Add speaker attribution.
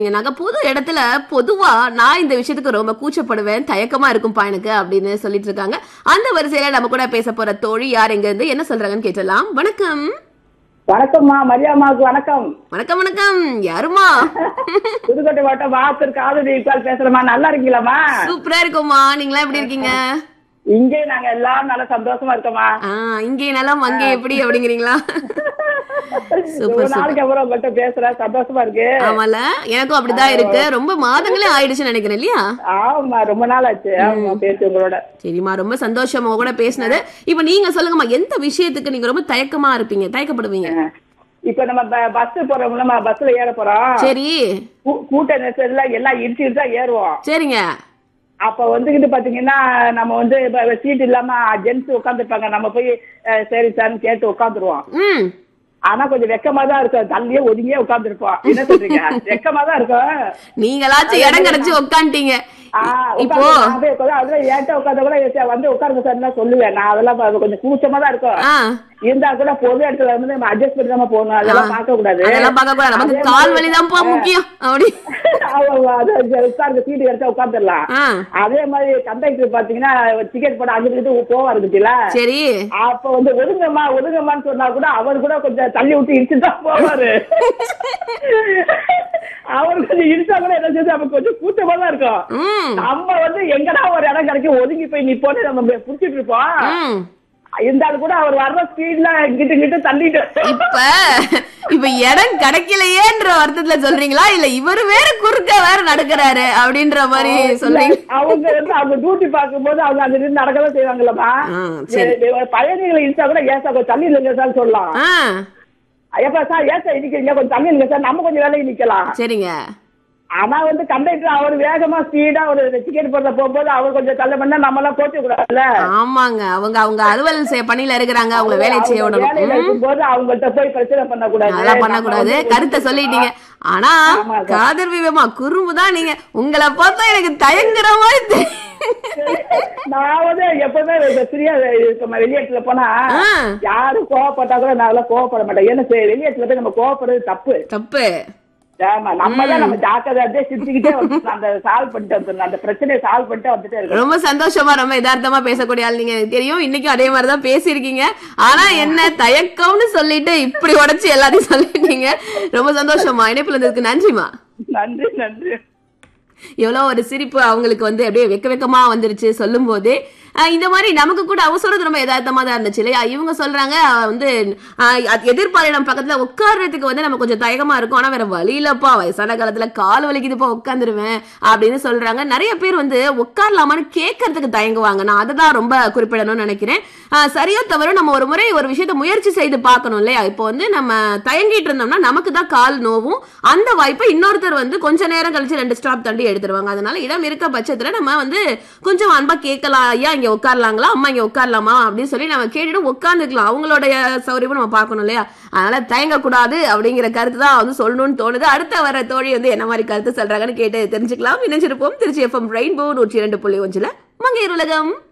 Speaker 1: நாங்க புது இடத்துல பொதுவா நான் இந்த விஷயத்துக்கு ரொம்ப கூச்சப்படுவேன் தயக்கமா இருக்கும்பா எனக்கு அப்படின்னு சொல்லிட்டு இருக்காங்க அந்த வரிசையில நம்ம கூட பேச போற தோழி யார் எங்க இருந்து என்ன சொல்றாங்கன்னு கேட்டலாம் வணக்கம்
Speaker 2: வணக்கம்மா மரியாமாவுக்கு வணக்கம்
Speaker 1: வணக்கம் வணக்கம் யாருமா
Speaker 2: புதுக்கோட்டை மாவட்டம் வாத்தர் காதலி இப்பால் பேசுறேம்மா நல்லா இருக்கீங்களாம்மா
Speaker 1: சூப்பரா இருக்குமா நீங்களா எப்படி இருக்கீங்க
Speaker 2: இங்கே நாங்க எல்லாரும் நல்லா சந்தோஷமா இருக்கோம்மா
Speaker 1: ஆஹ் இங்கே நலம் அங்கே எப்படி அப்படிங்கிறீங்களா
Speaker 2: ரொம்ப
Speaker 1: சூப்பர்
Speaker 2: நாளைக்கு அப்புறம் உங்கள்கிட்ட பேசுறேன் சந்தோஷமா இருக்கு
Speaker 1: ஆமால எனக்கும் அப்படிதான் இருக்கு ரொம்ப மாதங்களே ஆயிடுச்சுன்னு நினைக்கிறேன் இல்லையா
Speaker 2: ஆமா ரொம்ப நாள் ஆச்சு ஆமா பேசி உங்களோட
Speaker 1: சரிம்மா ரொம்ப சந்தோஷம் உங்க கூட பேசினது இப்ப நீங்க சொல்லுங்கம்மா எந்த விஷயத்துக்கு நீங்க ரொம்ப தயக்கமா இருப்பீங்க தயக்கப்படுவீங்க
Speaker 2: இப்ப நம்ம பஸ் போறோம்ல நம்ம பஸ்ல ஏற போறோம்
Speaker 1: சரி
Speaker 2: கூ- கூட்ட நெரிசல்ல எல்லாம் இடிச்சுட்டு தான் ஏறுவோம்
Speaker 1: சரிங்க
Speaker 2: அப்ப வந்துகிட்டு பாத்தீங்கன்னா நம்ம வந்து சீட் இல்லாம ஜென்ஸ் உட்காந்துருப்பாங்க நம்ம போய் அஹ், சரி சார்னு கேட்டு உட்காந்துருவோம்
Speaker 1: ம்
Speaker 2: ஆனா கொஞ்சம் வெக்கமா தான் இருக்கும் தள்ளியே ஒதுங்கியே உட்காந்துருப்போம் என்ன சொல்றீங்க வெக்கமா தான் இருக்கும்
Speaker 1: நீங்களாச்சும் இடம் கிடைச்சு உக்காந்துட்டீங்க
Speaker 2: ஆ,
Speaker 1: இப்போ
Speaker 2: உட்கார்ந்து நான் போய் உட்கார்ந்து அதுல ஏன்ட்ட உட்கார்ந்த கூட சரி, வந்து உட்காருங்க சார் தான் சொல்லுவேன் நான் அதெல்லாம் பா- கொஞ்சம் கூச்சமா தான் இருக்கும்
Speaker 1: ஆ
Speaker 2: இருந்தா கூட பொது இடத்துல வந்து நம்ம அட்ஜஸ்ட் பண்ணி தான் போகணும் அதெல்லாம் பார்க்க கூடாது
Speaker 1: அதெல்லாம் பார்க்க கூடாது நமக்கு
Speaker 2: அதே
Speaker 1: கால்
Speaker 2: மாதிரி-
Speaker 1: வலிதான்ப்பா முக்கியம் அப்படி
Speaker 2: ஆமா, அது உட்கார்ந்து சீட்டு கிடைச்சா உட்காந்துடலாம்
Speaker 1: ஆ
Speaker 2: அதே மாதிரி கண்டக்டர் பாத்தீங்கன்னா டிக்கெட் போட அங்கிட்டு போவா இருக்குல்ல
Speaker 1: சரி
Speaker 2: அப்ப வந்து ஒதுங்கம்மா ஒதுங்கம்மான்னு சொன்னா கூட அவர் கூட கொஞ்சம் தள்ளி விட்டு இடிச்சுட்டு தான் போவாரு அவர் கொஞ்சம் இடிச்சா கூட என்ன செய்யுது நமக்கு கொஞ்சம் கூட்டமா தான் இருக்கும்
Speaker 1: ம்
Speaker 2: நம்ம வந்து எங்கடா ஒரு இடம் கிடைக்கும் ஒதுங்கி போய் நிப்போன்னு நம்ம புடிச்சிட்டு இருப்போம்
Speaker 1: ம்
Speaker 2: இருந்தாலும் கூட அவர் வர்ற ஸ்பீட்ல கிட்ட கிட்ட தள்ளிட்டு
Speaker 1: இப்ப இப்ப இடம் கிடைக்கலையேன்ற வருத்தத்துல சொல்றீங்களா இல்ல இவரு வேற குறுக்க வேற நடக்கிறாரு அப்படின்ற மாதிரி சொல்றீங்க
Speaker 2: அவங்க வந்து அவங்க டியூட்டி பார்க்கும்போது அவங்க அங்க இருந்து நடக்கதான் செய்வாங்கல்லம்மா
Speaker 1: ஆ, சரி.
Speaker 2: பயணிகளை இடிச்சா கூட ஏசா கொஞ்சம் தள்ளி இல்லைங்க சார் சொல்லலாம்
Speaker 1: ஆ
Speaker 2: எப்ப சார் ஏசா இடிக்கிறீங்க கொஞ்சம் தள்ளி இல்லைங்க சார் நம்ம கொஞ்சம் வேலைக்கு நிக்கலாம்
Speaker 1: சரிங்க
Speaker 2: ஆனா வந்து கண்டக்டர் அவர் வேகமா ஸ்பீடா ஒரு டிக்கெட் போடுற போகும்போது அவர் கொஞ்சம் தள்ள பண்ணா நம்ம எல்லாம் போட்டு கூடாதுல்ல
Speaker 1: ஆமாங்க அவங்க அவங்க அலுவல் செய்ய பணியில இருக்கிறாங்க அவங்க வேலையை செய்ய
Speaker 2: அவங்க வேலையில
Speaker 1: விடணும் ம்.
Speaker 2: இருக்கும்போது அவங்கள்ட்ட போய் பிரச்சனை பண்ணக்கூடாது
Speaker 1: அதெல்லாம் பண்ணக்கூடாது கருத்தை சொல்லிட்டீங்க ஆனா
Speaker 2: ஆமா, சார்.
Speaker 1: காதர் விவேமா குறும்பு தான் நீங்க உங்களை பார்த்தா எனக்கு தயங்குற மாதிரி தெரியும்.
Speaker 2: நான் வந்து எப்பவுமே ஃப்ரீயா வெளியேட்டுல போனா
Speaker 1: ஆ,
Speaker 2: யாரும் கோவப்பட்டா கூட நான் அதெல்லாம் கோவப்பட மாட்டேன் ஏன்னா சரி, வெளியேட்டுல போய் நம்ம கோவப்படுறது தப்பு
Speaker 1: தப்பு
Speaker 2: ஆமா நம்ம தான் நம்ம ஜாக்கிரதையா சிரிச்சுக்கிட்டே வந்து அந்த சால்வ் பண்ணிட்டு வந்துடணும் அந்த பிரச்சனையை சால்வ் பண்ணிட்டு வந்துட்டே இருக்கணும்
Speaker 1: ரொம்ப சந்தோஷமா ரொம்ப யதார்த்தமா பேசக்கூடிய ஆள் நீங்க எனக்கு தெரியும் இன்னைக்கும் அதே மாதிரிதான் பேசியிருக்கீங்க ஆனா என்ன தயக்கம்னு சொல்லிட்டு இப்படி உடைச்சு எல்லாத்தையும் சொல்லிட்டீங்க ரொம்ப சந்தோஷமா இணைப்புல இருந்ததுக்கு நன்றிமா
Speaker 2: நன்றி நன்றி
Speaker 1: எவ்வளோ ஒரு சிரிப்பு அவங்களுக்கு வந்து அப்படியே வெக்க வெக்கமா வந்துருச்சு சொல்லும் போதே ஆஹ் இந்த மாதிரி நமக்கு கூட அவ சொல்றது ரொம்ப யதார்த்தமா தான் இருந்துச்சு இல்லையா இவங்க சொல்றாங்க ஆஹ் வந்து ஆஹ் அது எதிர்பாலினம் பக்கத்துல உட்கார்றதுக்கு வந்து நம்ம கொஞ்சம் தயக்கமா இருக்கும் ஆனா வேற வழி இல்லப்பா வயசான காலத்துல கால் வலிக்குதுப்பா உட்காந்துருவேன் அப்படின்னு சொல்றாங்க நிறைய பேர் வந்து உட்காரலாமான்னு கேட்கறதுக்கு தயங்குவாங்க நான் அதை தான் ரொம்ப குறிப்பிடணும்னு நினைக்கிறேன் ஆஹ் சரியா தவிர நம்ம ஒரு முறை ஒரு விஷயத்தை முயற்சி செய்து பார்க்கணும் இல்லையா இப்போ வந்து நம்ம தயங்கிட்டு இருந்தோம்னா நமக்கு தான் கால் நோவும் அந்த வாய்ப்பை இன்னொருத்தர் வந்து கொஞ்ச நேரம் கழிச்சு ரெண்டு ஸ்டாப் தள்ளி எடுத்துருவாங்க அதனால இடம் இருக்க பட்சத்துல நம்ம வந்து கொஞ்சம் அன்பா கேட்கலாம் ஐயா இங்க உட்காரலாங்களா அம்மா இங்க உட்காரலாமா அப்படின்னு சொல்லி நம்ம கேட்டுட்டு உட்காந்துக்கலாம் அவங்களுடைய சௌரியமும் நம்ம பார்க்கணும் இல்லையா அதனால தயங்க கூடாது அப்படிங்கிற கருத்து தான் வந்து சொல்லணும்னு தோணுது அடுத்த வர தோழி வந்து என்ன மாதிரி கருத்து சொல்றாங்கன்னு கேட்டு தெரிஞ்சுக்கலாம் இணைஞ்சிருப்போம் திருச்சி எஃப்எம் ரெயின்போ நூற்றி இரண்டு புள்ளி ஒன்றுல மங்கையர் உலகம்